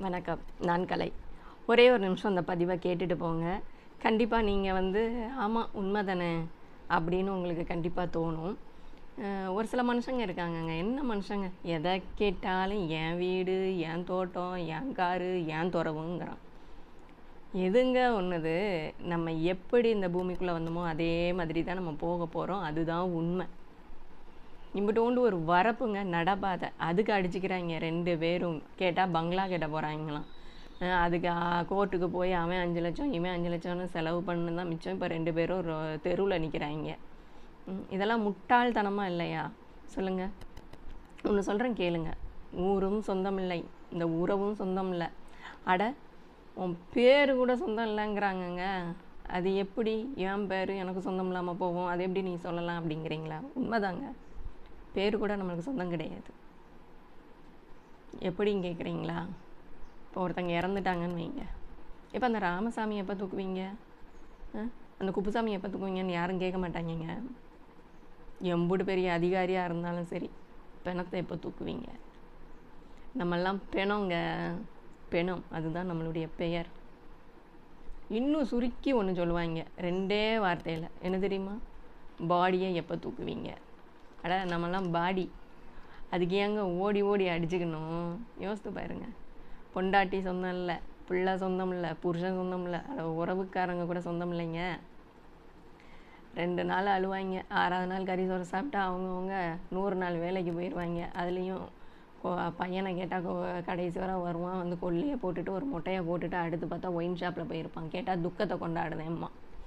வணக்கம் நான் கலை ஒரே ஒரு நிமிஷம் அந்த பதிவை கேட்டுட்டு போங்க கண்டிப்பாக நீங்கள் வந்து ஆமாம் உண்மை தானே அப்படின்னு உங்களுக்கு கண்டிப்பாக தோணும் அஹ் ஒரு சில மனுஷங்க இருக்காங்கங்க என்ன மனுஷங்க எதை கேட்டாலும் என் வீடு என் தோட்டம் என் காரு என் துறவுங்கிறான் எதுங்க ஒன்றுது நம்ம எப்படி இந்த பூமிக்குள்ளே வந்தோமோ அதே மாதிரி தான் நம்ம போக போகிறோம் அதுதான் உண்மை இம்பிட்டோண்டு ஒரு வரப்புங்க நடப்பாதை அதுக்கு அடிச்சுக்கிறாங்க ரெண்டு பேரும் கேட்டால் பங்களா கேட்ட போகிறாங்களாம் அதுக்கு ஆ, கோர்ட்டுக்கு போய் அவன் அஞ்சு லட்சம் இவன் அஞ்சு லட்சம்னு செலவு பண்ணு தான் மிச்சம் இப்போ ரெண்டு பேரும் தெருவில் நிற்கிறாங்க இதெல்லாம் முட்டாள்தனமாக இல்லையா சொல்லுங்கள் ஒன்று சொல்கிறேன் கேளுங்க ஊரும் சொந்தம் இல்லை இந்த உறவும் சொந்தம் இல்லை அட உன் பேர் கூட சொந்தம் இல்லைங்கிறாங்கங்க அது எப்படி என் பேர் எனக்கு சொந்தம் இல்லாமல் போகும் அது எப்படி நீ சொல்லலாம் அப்படிங்கிறீங்களா உண்மைதாங்க பேர் கூட நம்மளுக்கு சொந்தம் கிடையாது எப்படின்னு கேட்குறீங்களா இப்போ ஒருத்தங்க இறந்துட்டாங்கன்னு வைங்க இப்போ அந்த ராமசாமி எப்போ தூக்குவீங்க ஆ? அந்த குப்புசாமி எப்போ தூக்குவீங்கன்னு யாரும் கேட்க மாட்டாங்கங்க எம்புடு பெரிய அதிகாரியாக இருந்தாலும் சரி பிணத்தை எப்போ தூக்குவீங்க நம்மெல்லாம் பிணங்க பிணம் அதுதான் நம்மளுடைய பெயர் இன்னும் சுருக்கி ஒன்று சொல்லுவாங்க ரெண்டே வார்த்தையில் என்ன தெரியுமா பாடியை எப்போ தூக்குவீங்க அட நம்மலாம் பாடி அதுக்கு ஏங்க ஓடி ஓடி அடிச்சுக்கணும் யோசித்து பாருங்க பொண்டாட்டி சொந்தம் இல்லை பிள்ளை சொந்தம் இல்லை புருஷன் சொந்தம் இல்லை அட உறவுக்காரங்க கூட சொந்தம் இல்லைங்க ரெண்டு நாள் அழுவாங்க ஆறாவது நாள் கறி சோறு சாப்பிட்டா அவங்கவுங்க நூறு நாள் வேலைக்கு போயிடுவாங்க அதுலேயும் பையனை கேட்டால் கடைசி வரை வருவான் வந்து கொல்லியை போட்டுட்டு ஒரு முட்டையை போட்டுட்டு அடுத்து பார்த்தா ஒயின் ஷாப்பில் போயிருப்பான் கேட்டால் துக்கத்தை கொண்டாடுதேம்மா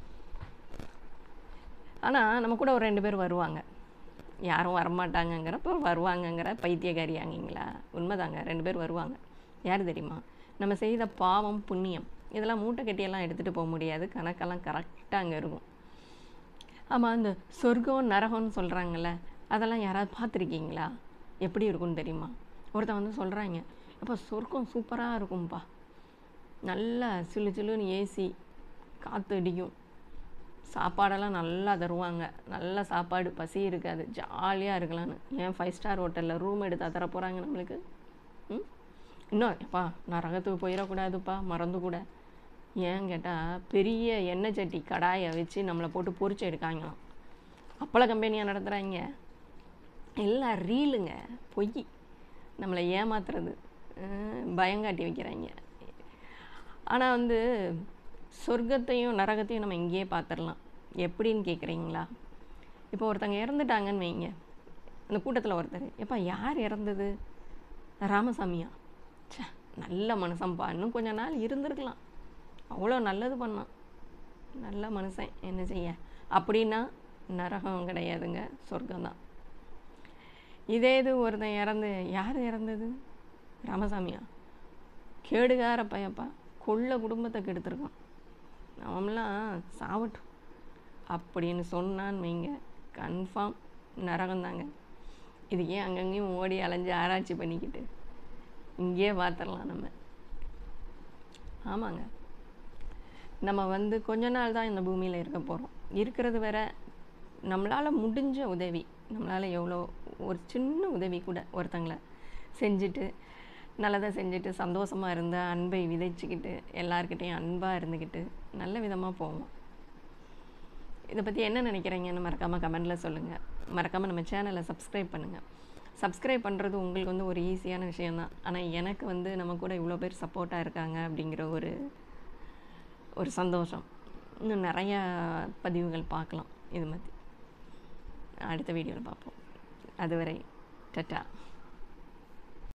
ஆனால் நம்ம கூட ஒரு ரெண்டு பேர் வருவாங்க யாரும் வரமாட்டாங்கங்கிறப்ப வருவாங்கங்கிற பைத்தியக்காரியாங்கிங்களா உண்மைதாங்க ரெண்டு பேர் வருவாங்க யார் தெரியுமா நம்ம செய்த பாவம் புண்ணியம் இதெல்லாம் மூட்டை கட்டியெல்லாம் எடுத்துகிட்டு போக முடியாது கணக்கெல்லாம் கரெக்டாக அங்கே இருக்கும் ஆமாம் இந்த சொர்க்கம் நரகம்னு சொல்கிறாங்கல்ல அதெல்லாம் யாராவது பார்த்துருக்கீங்களா எப்படி இருக்கும்னு தெரியுமா ஒருத்தன் வந்து சொல்கிறாங்க அப்போ சொர்க்கம் சூப்பராக இருக்கும்ப்பா நல்லா சிலு சிலுன்னு ஏசி காற்று அடிக்கும் சாப்பாடெல்லாம் நல்லா தருவாங்க நல்ல சாப்பாடு பசி இருக்காது ஜாலியாக இருக்கலாம்னு ஏன் ஃபைவ் ஸ்டார் ஹோட்டலில் ரூம் எடுத்தா தர போகிறாங்க நம்மளுக்கு ம் இன்னும் எப்பா நான் ரகத்துக்கு போயிடக்கூடாதுப்பா மறந்து கூட ஏன் கேட்டால் பெரிய எண்ணெய் சட்டி கடாயை வச்சு நம்மளை போட்டு பொரிச்சு எடுக்காங்களாம் அப்பள கம்பெனியாக நடத்துகிறாங்க எல்லாம் ரீலுங்க பொய் நம்மளை ஏமாத்துறது அஹ் பயங்காட்டி வைக்கிறாங்க ஆனால் வந்து சொர்க்கத்தையும் நரகத்தையும் நம்ம இங்கேயே பார்த்துடலாம் எப்படின்னு கேட்குறீங்களா இப்போ ஒருத்தங்க இறந்துட்டாங்கன்னு வைங்க அந்த கூட்டத்தில் ஒருத்தர் எப்பா யார் இறந்தது ராமசாமியா ச்சே நல்ல மனுஷன்ப்பா இன்னும் கொஞ்ச நாள் இருந்திருக்கலாம் அவ்வளோ நல்லது பண்ணான் நல்ல மனுஷன் என்ன செய்ய அப்படின்னா நரகம் கிடையாதுங்க சொர்க்கம்தான் இதே இது ஒருத்தன் இறந்து யார் இறந்தது ராமசாமியா கேடுகார பையப்பா கொள்ள குடும்பத்தை கெடுத்துருக்கான் அவன்லாம் சாவட்டும் அப்படின்னு சொன்னான்னு வைங்க கன்ஃபார்ம் நரகம்தாங்க இது ஏன் அங்கங்கேயும் ஓடி அலைஞ்சு ஆராய்ச்சி பண்ணிக்கிட்டு இங்கேயே பார்த்துடலாம் நம்ம ஆமாங்க நம்ம வந்து கொஞ்ச நாள் தான் இந்த பூமியில் இருக்க போகிறோம் இருக்கிறது வேற நம்மளால் முடிஞ்ச உதவி நம்மளால் எவ்வளோ ஒரு சின்ன உதவி கூட ஒருத்தங்களை செஞ்சுட்டு நல்லதை செஞ்சுட்டு சந்தோஷமாக இருந்து அன்பை விதைச்சிக்கிட்டு எல்லார்கிட்டேயும் அன்பாக இருந்துக்கிட்டு நல்ல விதமாக போவோம் இதை பற்றி என்ன நினைக்கிறீங்கன்னு மறக்காமல் கமெண்டில் சொல்லுங்கள் மறக்காமல் நம்ம சேனலை சப்ஸ்கிரைப் பண்ணுங்கள் சப்ஸ்கிரைப் பண்ணுறது உங்களுக்கு வந்து ஒரு ஈஸியான விஷயந்தான் ஆனால் எனக்கு வந்து நம்ம கூட இவ்வளோ பேர் சப்போர்ட்டாக இருக்காங்க அப்படிங்கிற ஒரு ஒரு சந்தோஷம் இன்னும் நிறையா பதிவுகள் பார்க்கலாம் இது மாதிரி அடுத்த வீடியோவில் பார்ப்போம் அதுவரை டட்டா